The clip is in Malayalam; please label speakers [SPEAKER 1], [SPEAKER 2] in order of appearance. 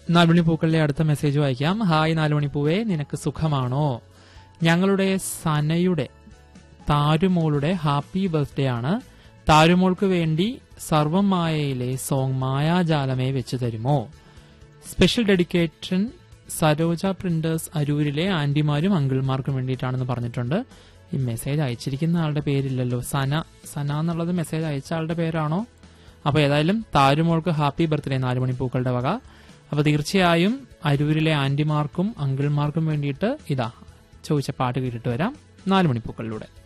[SPEAKER 1] നാലുമണിപ്പൂക്കളിലെ അടുത്ത മെസ്സേജ് വായിക്കാം ഹായ് നാലുമണിപ്പൂവേ നിനക്ക് സുഖമാണോ ഞങ്ങളുടെ സനയുടെ താരുമോളുടെ ഹാപ്പി ബർത്ത്ഡേ ആണ് താരുമോൾക്ക് വേണ്ടി സർവം മായയിലെ സോങ് മായാജാലമേ വെച്ച് തരുമോ സ്പെഷ്യൽ ഡെഡിക്കേഷൻ സരോജ പ്രിന്റേഴ്സ് അരൂരിലെ ആന്റിമാരും അങ്കിൾമാർക്കും വേണ്ടിയിട്ടാണെന്ന് പറഞ്ഞിട്ടുണ്ട് ഈ മെസ്സേജ് അയച്ചിരിക്കുന്ന ആളുടെ പേരില്ലല്ലോ സന സന എന്നുള്ളത് മെസ്സേജ് അയച്ച ആളുടെ പേരാണോ അപ്പൊ ഏതായാലും താരുമോൾക്ക് ഹാപ്പി ബർത്ത്ഡേ നാലുമണിപ്പൂക്കളുടെ വക അപ്പൊ തീർച്ചയായും അരൂരിലെ ആന്റിമാർക്കും അങ്കിൾമാർക്കും വേണ്ടിയിട്ട് ഇതാ ചോദിച്ച പാട്ട് കേട്ടിട്ട് വരാം നാലുമണിപ്പൂക്കളിലൂടെ